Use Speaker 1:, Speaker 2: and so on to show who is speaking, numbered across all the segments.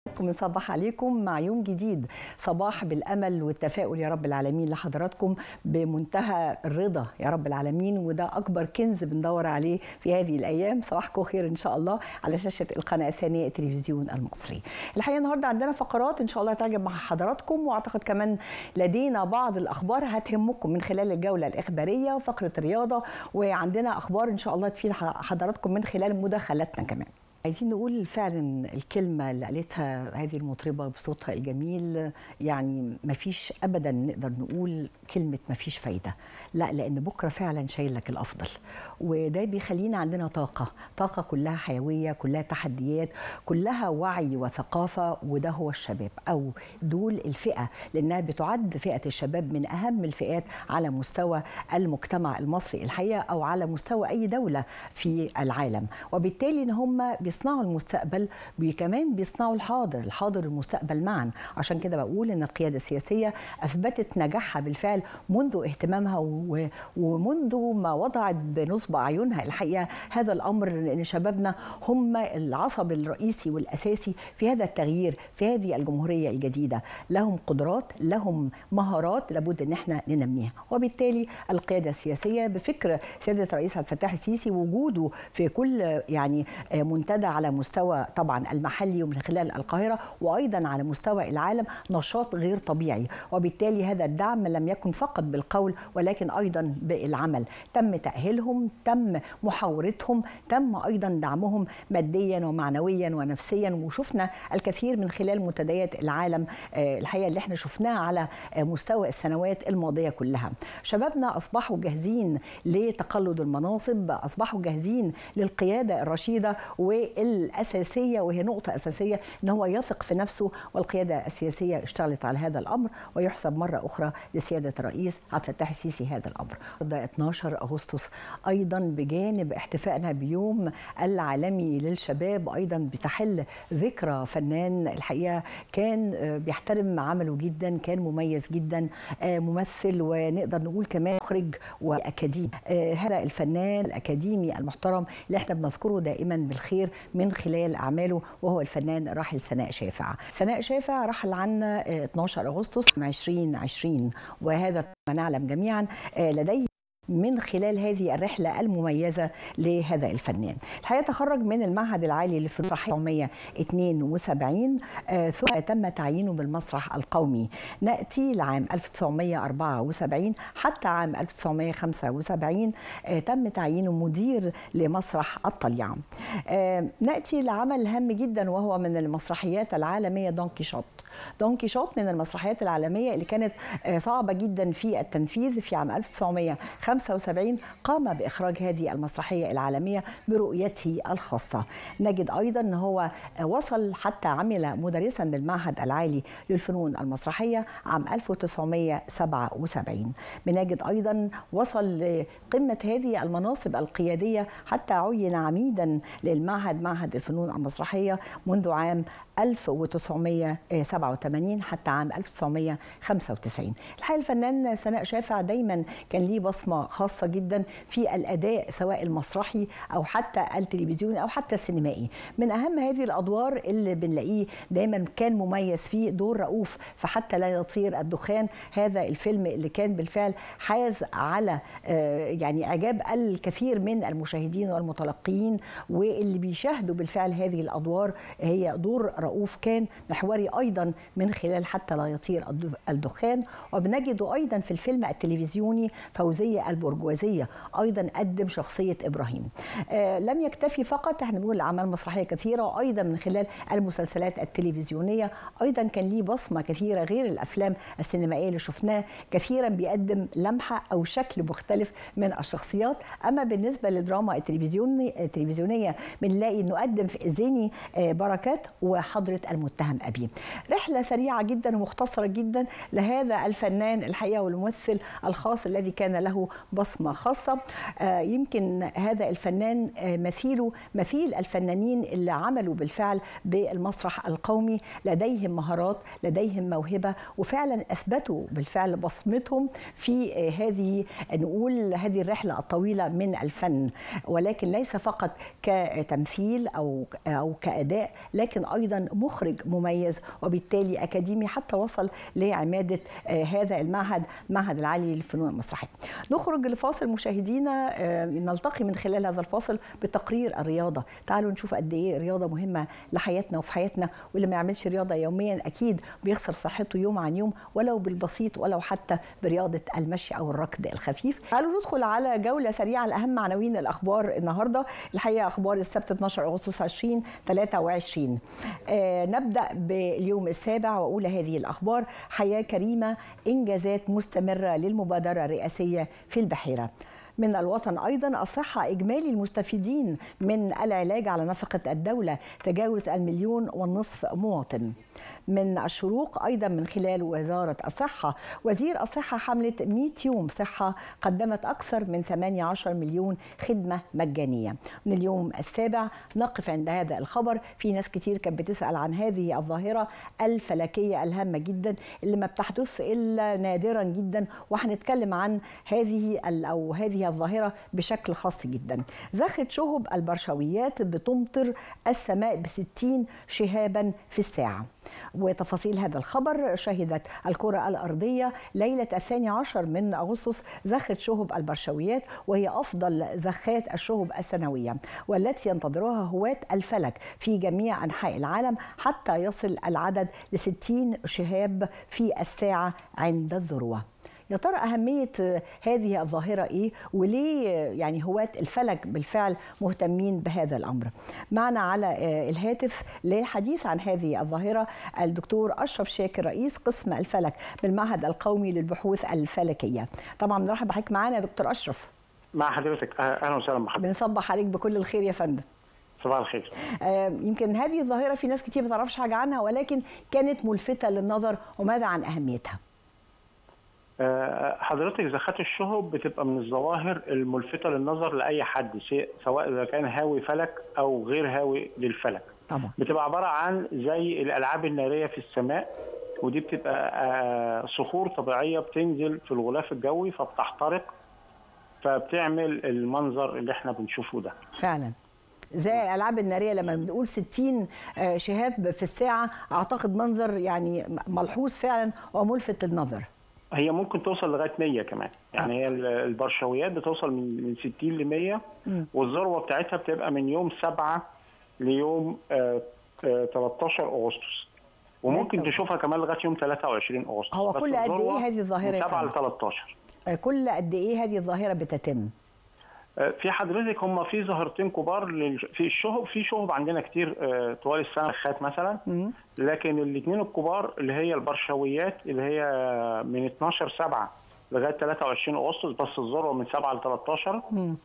Speaker 1: بنصبح عليكم مع يوم جديد صباح بالامل والتفاؤل يا رب العالمين لحضراتكم بمنتهى الرضا يا رب العالمين وده اكبر كنز بندور عليه في هذه الايام صباحكم خير ان شاء الله على شاشه القناه الثانيه التلفزيون المصري الحقيقه النهارده عندنا فقرات ان شاء الله تعجب مع حضراتكم واعتقد كمان لدينا بعض الاخبار هتهمكم من خلال الجوله الاخباريه وفقره الرياضه وعندنا اخبار ان شاء الله تفيد حضراتكم من خلال مداخلاتنا كمان عايزين نقول فعلا الكلمة اللي قالتها هذه المطربة بصوتها الجميل يعني ما فيش أبدا نقدر نقول كلمة ما فيش فايدة لا لأن بكرة فعلا شايل لك الأفضل وده بيخلينا عندنا طاقة طاقة كلها حيوية كلها تحديات كلها وعي وثقافة وده هو الشباب أو دول الفئة لأنها بتعد فئة الشباب من أهم الفئات على مستوى المجتمع المصري الحقيقة أو على مستوى أي دولة في العالم وبالتالي إن هم بيصنعوا المستقبل كمان بيصنعوا الحاضر الحاضر والمستقبل معا عشان كده بقول ان القياده السياسيه اثبتت نجاحها بالفعل منذ اهتمامها ومنذ ما وضعت بنصب اعينها الحقيقه هذا الامر ان شبابنا هم العصب الرئيسي والاساسي في هذا التغيير في هذه الجمهوريه الجديده لهم قدرات لهم مهارات لابد ان احنا ننميها وبالتالي القياده السياسيه بفكر سياده الرئيس عبد الفتاح السيسي وجوده في كل يعني منتدى منتدى على مستوى طبعا المحلي ومن خلال القاهره وايضا على مستوى العالم نشاط غير طبيعي وبالتالي هذا الدعم لم يكن فقط بالقول ولكن ايضا بالعمل تم تاهيلهم تم محاورتهم تم ايضا دعمهم ماديا ومعنويا ونفسيا وشفنا الكثير من خلال منتديات العالم الحقيقه اللي احنا شفناها على مستوى السنوات الماضيه كلها شبابنا اصبحوا جاهزين لتقلد المناصب اصبحوا جاهزين للقياده الرشيده والاساسيه وهي نقطه اساسيه ان هو يثق في نفسه والقياده السياسيه اشتغلت على هذا الامر ويحسب مره اخرى لسياده الرئيس عبد الفتاح السيسي هذا الامر. ده 12 اغسطس ايضا بجانب احتفائنا بيوم العالمي للشباب ايضا بتحل ذكرى فنان الحقيقه كان بيحترم عمله جدا كان مميز جدا ممثل ونقدر نقول كمان مخرج واكاديمي هذا الفنان الاكاديمي المحترم اللي احنا بنذكره دائما بالخير من خلال اعماله وهو الفنان الراحل سناء شافع. سناء شافع رحل عنا 12 اغسطس 2020 وهذا ما نعلم جميعا لديه من خلال هذه الرحلة المميزة لهذا الفنان الحقيقة تخرج من المعهد العالي للفنون 1972 ثم تم تعيينه بالمسرح القومي نأتي لعام 1974 حتى عام 1975 تم تعيينه مدير لمسرح الطليعة نأتي لعمل هام جدا وهو من المسرحيات العالمية دون كيشوت دون كيشوت من المسرحيات العالمية اللي كانت صعبة جدا في التنفيذ في عام 1975 قام بإخراج هذه المسرحية العالمية برؤيته الخاصة نجد أيضا أن هو وصل حتى عمل مدرسا بالمعهد العالي للفنون المسرحية عام 1977 بنجد أيضا وصل لقمة هذه المناصب القيادية حتى عين عميدا للمعهد معهد الفنون المسرحية منذ عام 1987 حتى عام 1995 الحقيقه الفنان سناء شافع دايما كان ليه بصمه خاصه جدا في الاداء سواء المسرحي او حتى التلفزيوني او حتى السينمائي من اهم هذه الادوار اللي بنلاقيه دايما كان مميز فيه دور رؤوف فحتى لا يطير الدخان هذا الفيلم اللي كان بالفعل حاز على يعني اعجاب الكثير من المشاهدين والمتلقيين واللي بيشاهدوا بالفعل هذه الادوار هي دور رؤوف كان محوري ايضا من خلال حتى لا يطير الدخان وبنجده ايضا في الفيلم التلفزيوني فوزيه البرجوازيه ايضا قدم شخصيه ابراهيم آه لم يكتفي فقط احنا بنقول اعمال مسرحيه كثيره وايضا من خلال المسلسلات التلفزيونيه ايضا كان ليه بصمه كثيره غير الافلام السينمائيه اللي شفناه كثيرا بيقدم لمحه او شكل مختلف من الشخصيات اما بالنسبه للدراما التلفزيوني التلفزيونيه بنلاقي انه قدم في زيني آه بركات وحضره المتهم ابي رحله سريعه جدا ومختصره جدا لهذا الفنان الحقيقه والممثل الخاص الذي كان له بصمه خاصه يمكن هذا الفنان مثيله مثيل الفنانين اللي عملوا بالفعل بالمسرح القومي لديهم مهارات لديهم موهبه وفعلا اثبتوا بالفعل بصمتهم في هذه نقول هذه الرحله الطويله من الفن ولكن ليس فقط كتمثيل او او كاداء لكن ايضا مخرج مميز وبالتالي اكاديمي حتى وصل لعماده هذا المعهد معهد العالي للفنون المسرحيه. نخرج لفاصل مشاهدينا نلتقي من خلال هذا الفاصل بتقرير الرياضه، تعالوا نشوف قد ايه الرياضه مهمه لحياتنا وفي حياتنا واللي ما يعملش رياضه يوميا اكيد بيخسر صحته يوم عن يوم ولو بالبسيط ولو حتى برياضه المشي او الركض الخفيف. تعالوا ندخل على جوله سريعه لاهم عناوين الاخبار النهارده، الحقيقه اخبار السبت 12 اغسطس 2023. آه نبدا باليوم السابع واولى هذه الاخبار حياه كريمه انجازات مستمره للمبادره الرئاسيه في البحيره. من الوطن ايضا الصحه اجمالي المستفيدين من العلاج على نفقه الدوله تجاوز المليون والنصف مواطن. من الشروق ايضا من خلال وزاره الصحه وزير الصحه حمله 100 يوم صحه قدمت اكثر من 18 مليون خدمه مجانيه من اليوم السابع نقف عند هذا الخبر في ناس كتير كانت بتسال عن هذه الظاهره الفلكيه الهامه جدا اللي ما بتحدث الا نادرا جدا وهنتكلم عن هذه او هذه الظاهره بشكل خاص جدا زخت شهب البرشويات بتمطر السماء ب 60 شهابا في الساعه وتفاصيل هذا الخبر شهدت الكرة الأرضية ليلة الثاني عشر من أغسطس زخت شهب البرشويات وهي أفضل زخات الشهب السنوية والتي ينتظرها هواة الفلك في جميع أنحاء العالم حتى يصل العدد لستين شهاب في الساعة عند الذروة يا ترى أهمية هذه الظاهرة إيه وليه يعني هواة الفلك بالفعل مهتمين بهذا الأمر معنا على الهاتف للحديث عن هذه الظاهرة الدكتور أشرف شاكر رئيس قسم الفلك بالمعهد القومي للبحوث الفلكية طبعا بنرحب بحضرتك معانا يا دكتور أشرف
Speaker 2: مع حضرتك أهلا وسهلا بحضرتك
Speaker 1: بنصبح عليك بكل الخير يا فندم
Speaker 2: صباح الخير
Speaker 1: آه يمكن هذه الظاهرة في ناس كتير ما تعرفش حاجة عنها ولكن كانت ملفتة للنظر وماذا عن أهميتها؟
Speaker 2: حضرتك زخات الشهب بتبقى من الظواهر الملفتة للنظر لأي حد سواء إذا كان هاوي فلك أو غير هاوي للفلك
Speaker 1: طبعا.
Speaker 2: بتبقى عبارة عن زي الألعاب النارية في السماء ودي بتبقى صخور طبيعية بتنزل في الغلاف الجوي فبتحترق فبتعمل المنظر اللي احنا بنشوفه ده
Speaker 1: فعلا زي الالعاب الناريه لما بنقول 60 شهاب في الساعه اعتقد منظر يعني ملحوظ فعلا وملفت للنظر
Speaker 2: هي ممكن توصل لغايه 100 كمان يعني هي البرشويات بتوصل من 60 ل 100 والذروه بتاعتها بتبقى من يوم 7 ليوم 13 اغسطس وممكن تشوفها كمان لغايه يوم 23 اغسطس
Speaker 1: هو كل قد ايه هذه الظاهره
Speaker 2: من 7 ل 13
Speaker 1: كل قد ايه هذه الظاهره بتتم
Speaker 2: في حضرتك هم في ظاهرتين كبار في الشهب في شهب عندنا كتير طوال السنه خات مثلا لكن الاثنين الكبار اللي هي البرشويات اللي هي من 12 7 لغايه 23 اغسطس بس الذروه من 7 ل 13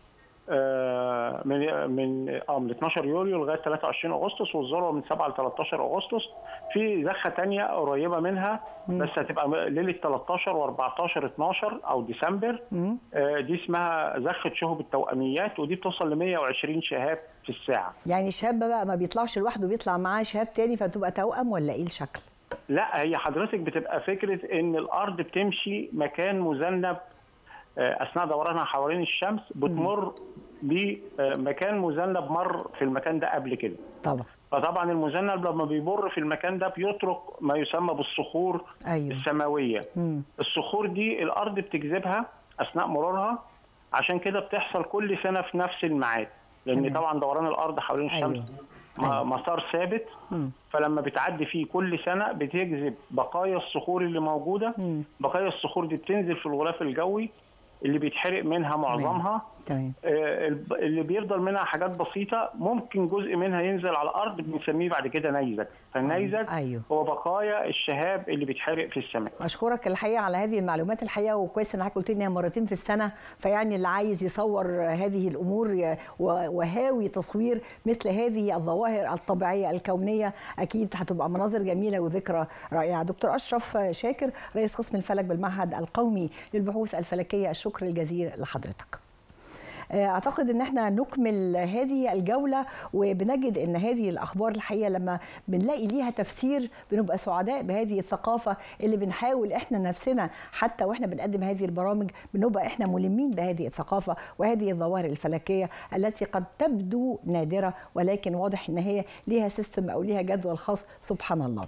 Speaker 2: من من اه من 12 يوليو لغايه 23 اغسطس والذروه من 7 ل 13 اغسطس في زخه ثانيه قريبه منها بس هتبقى ليله 13 و14 12 او ديسمبر آه دي اسمها زخه شهب التوأميات ودي بتوصل ل 120 شهاب في الساعه
Speaker 1: يعني الشهاب بقى ما بيطلعش لوحده بيطلع معاه شهاب تاني فتبقى توأم ولا ايه الشكل؟
Speaker 2: لا هي حضرتك بتبقى فكره ان الارض بتمشي مكان مذنب اثناء دورانها حوالين الشمس بتمر بمكان مذنب مر في المكان ده قبل كده
Speaker 1: طبعا
Speaker 2: فطبعا المذنب لما بيمر في المكان ده بيترك ما يسمى بالصخور
Speaker 1: أيوه.
Speaker 2: السماويه مم. الصخور دي الارض بتجذبها اثناء مرورها عشان كده بتحصل كل سنه في نفس الميعاد لان تمام. طبعا دوران الارض حوالين الشمس أيوه. أيوه. مسار ثابت مم. فلما بتعدي فيه كل سنه بتجذب بقايا الصخور اللي موجوده مم. بقايا الصخور دي بتنزل في الغلاف الجوي اللي بيتحرق منها معظمها
Speaker 1: تمام
Speaker 2: آه، الب- اللي بيفضل منها حاجات بسيطه ممكن جزء منها ينزل على الارض بنسميه بعد كده نيزك فالنيزك
Speaker 1: أيوه.
Speaker 2: هو بقايا الشهاب اللي بيتحرق في السماء
Speaker 1: اشكرك الحقيقه على هذه المعلومات الحقيقه وكويس ان حضرتك قلت لي إنها مرتين في السنه فيعني اللي عايز يصور هذه الامور ي- و- وهاوي تصوير مثل هذه الظواهر الطبيعيه الكونيه اكيد هتبقى مناظر جميله وذكرى رائعه دكتور اشرف شاكر رئيس قسم الفلك بالمعهد القومي للبحوث الفلكيه الشكر الجزيل لحضرتك اعتقد ان احنا نكمل هذه الجوله وبنجد ان هذه الاخبار الحقيقه لما بنلاقي ليها تفسير بنبقى سعداء بهذه الثقافه اللي بنحاول احنا نفسنا حتى واحنا بنقدم هذه البرامج بنبقى احنا ملمين بهذه الثقافه وهذه الظواهر الفلكيه التي قد تبدو نادره ولكن واضح ان هي ليها سيستم او ليها جدول خاص سبحان الله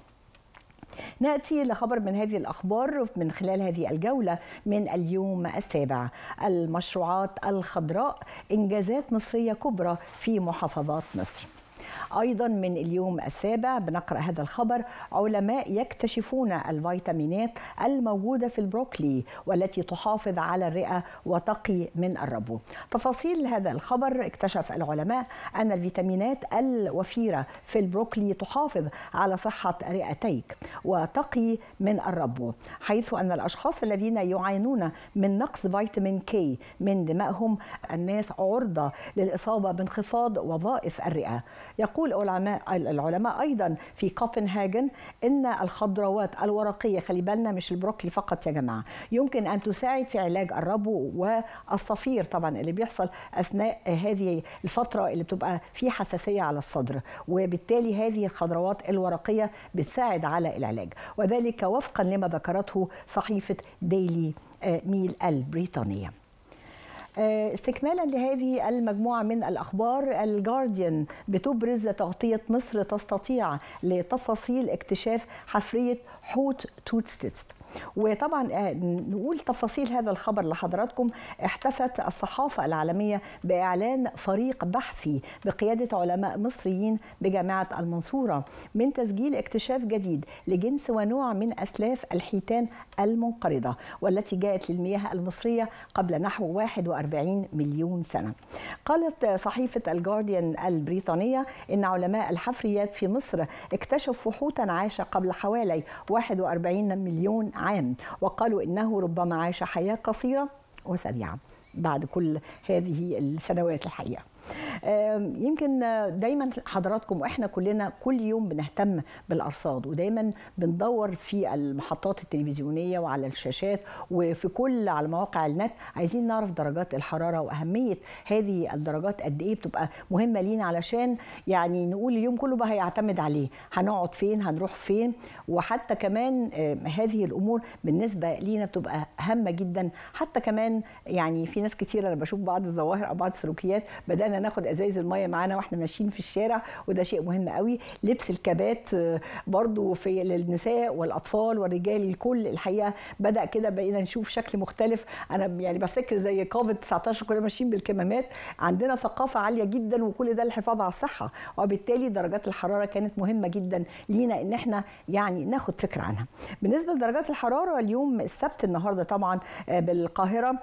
Speaker 1: ناتي لخبر من هذه الاخبار من خلال هذه الجوله من اليوم السابع المشروعات الخضراء انجازات مصريه كبرى في محافظات مصر ايضا من اليوم السابع بنقرا هذا الخبر علماء يكتشفون الفيتامينات الموجوده في البروكلي والتي تحافظ على الرئه وتقي من الربو تفاصيل هذا الخبر اكتشف العلماء ان الفيتامينات الوفيره في البروكلي تحافظ على صحه رئتيك وتقي من الربو حيث ان الاشخاص الذين يعانون من نقص فيتامين كي من دمائهم الناس عرضه للاصابه بانخفاض وظائف الرئه يقول العلماء العلماء ايضا في كوبنهاجن ان الخضروات الورقيه خلي بالنا مش البروكلي فقط يا جماعه يمكن ان تساعد في علاج الربو والصفير طبعا اللي بيحصل اثناء هذه الفتره اللي بتبقى في حساسيه على الصدر وبالتالي هذه الخضروات الورقيه بتساعد على العلاج وذلك وفقا لما ذكرته صحيفه ديلي ميل البريطانيه استكمالا لهذه المجموعة من الأخبار الجارديان بتبرز تغطية مصر تستطيع لتفاصيل اكتشاف حفرية حوت توتستست وطبعا نقول تفاصيل هذا الخبر لحضراتكم احتفت الصحافة العالمية بإعلان فريق بحثي بقيادة علماء مصريين بجامعة المنصورة من تسجيل اكتشاف جديد لجنس ونوع من أسلاف الحيتان المنقرضة والتي جاءت للمياه المصرية قبل نحو 41 مليون سنة قالت صحيفة الجارديان البريطانية إن علماء الحفريات في مصر اكتشفوا حوتا عاش قبل حوالي 41 مليون عام وقالوا إنه ربما عاش حياة قصيرة وسريعة بعد كل هذه السنوات الحقيقه يمكن دايما حضراتكم واحنا كلنا كل يوم بنهتم بالارصاد ودايما بندور في المحطات التلفزيونيه وعلى الشاشات وفي كل على مواقع النت عايزين نعرف درجات الحراره واهميه هذه الدرجات قد ايه بتبقى مهمه لينا علشان يعني نقول اليوم كله بقى هيعتمد عليه هنقعد فين هنروح فين وحتى كمان هذه الامور بالنسبه لينا بتبقى هامه جدا حتى كمان يعني في ناس كتير انا بشوف بعض الظواهر او بعض السلوكيات بدانا ناخد ازايز الميه معانا واحنا ماشيين في الشارع وده شيء مهم قوي لبس الكابات برضو في للنساء والاطفال والرجال الكل الحقيقه بدا كده بقينا نشوف شكل مختلف انا يعني بفتكر زي كوفيد 19 كنا ماشيين بالكمامات عندنا ثقافه عاليه جدا وكل ده الحفاظ على الصحه وبالتالي درجات الحراره كانت مهمه جدا لينا ان احنا يعني ناخد فكره عنها بالنسبه لدرجات الحراره اليوم السبت النهارده طبعا بالقاهره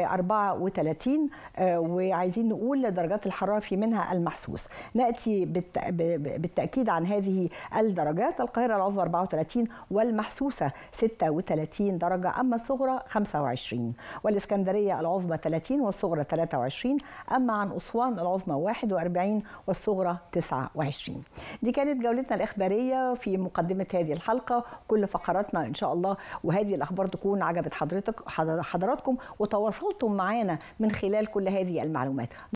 Speaker 1: 34 وعايزين نقول درجات الحراره في منها المحسوس ناتي بالتاكيد عن هذه الدرجات القاهره العظمى 34 والمحسوسه 36 درجه اما الصغرى 25 والاسكندريه العظمى 30 والصغرى 23 اما عن اسوان العظمى 41 والصغرى 29 دي كانت جولتنا الاخباريه في مقدمه هذه الحلقه كل فقراتنا ان شاء الله وهذه الاخبار تكون عجبت حضرتك حضراتكم وتواصلتم معنا من خلال كل هذه المعلومات